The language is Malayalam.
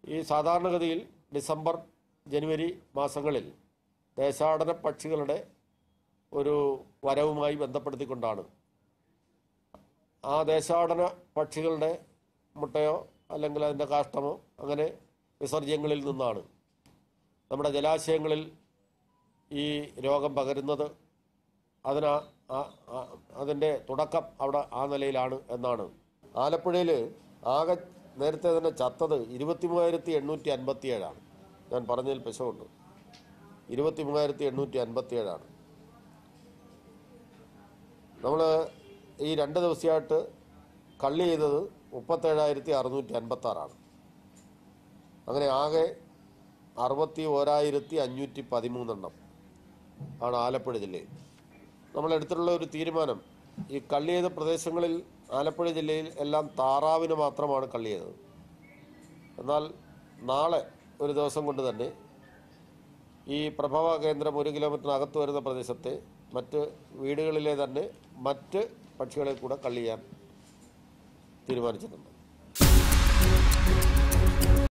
ഈ സാധാരണഗതിയിൽ ഡിസംബർ ജനുവരി മാസങ്ങളിൽ ദേശാടന പക്ഷികളുടെ ഒരു വരവുമായി ബന്ധപ്പെടുത്തിക്കൊണ്ടാണ് ആ ദേശാടന പക്ഷികളുടെ മുട്ടയോ അല്ലെങ്കിൽ അതിൻ്റെ കാഷ്ടമോ അങ്ങനെ വിസർജ്യങ്ങളിൽ നിന്നാണ് നമ്മുടെ ജലാശയങ്ങളിൽ ഈ രോഗം പകരുന്നത് അതിന് അതിൻ്റെ തുടക്കം അവിടെ ആ നിലയിലാണ് എന്നാണ് ആലപ്പുഴയിൽ ആകെ നേരത്തെ തന്നെ ചത്തത് ഇരുപത്തി മൂവായിരത്തി എണ്ണൂറ്റി അൻപത്തി ഏഴാണ് ഞാൻ പറഞ്ഞതിൽ പെശമുണ്ട് ഇരുപത്തി മൂവായിരത്തി എണ്ണൂറ്റി അൻപത്തി ഏഴാണ് നമ്മൾ ഈ രണ്ട് ദിവസമായിട്ട് കള്ളി ചെയ്തത് മുപ്പത്തേഴായിരത്തി അറുന്നൂറ്റി അൻപത്താറാണ് അങ്ങനെ ആകെ അറുപത്തി ഓരായിരത്തി അഞ്ഞൂറ്റി പതിമൂന്നെണ്ണം ആണ് ആലപ്പുഴ ജില്ലയിൽ നമ്മൾ എടുത്തിട്ടുള്ള ഒരു തീരുമാനം ഈ കള്ളി ചെയ്ത പ്രദേശങ്ങളിൽ ആലപ്പുഴ ജില്ലയിൽ എല്ലാം താറാവിന് മാത്രമാണ് കള്ളി ചെയ്തത് എന്നാൽ നാളെ ഒരു ദിവസം കൊണ്ട് തന്നെ ഈ പ്രഭവ കേന്ദ്രം ഒരു കിലോമീറ്ററിനകത്ത് വരുന്ന പ്രദേശത്തെ മറ്റ് വീടുകളിലെ തന്നെ മറ്റ് പക്ഷികളെ കൂടെ കള്ളി ചെയ്യാൻ തീരുമാനിച്ചിട്ടുണ്ട്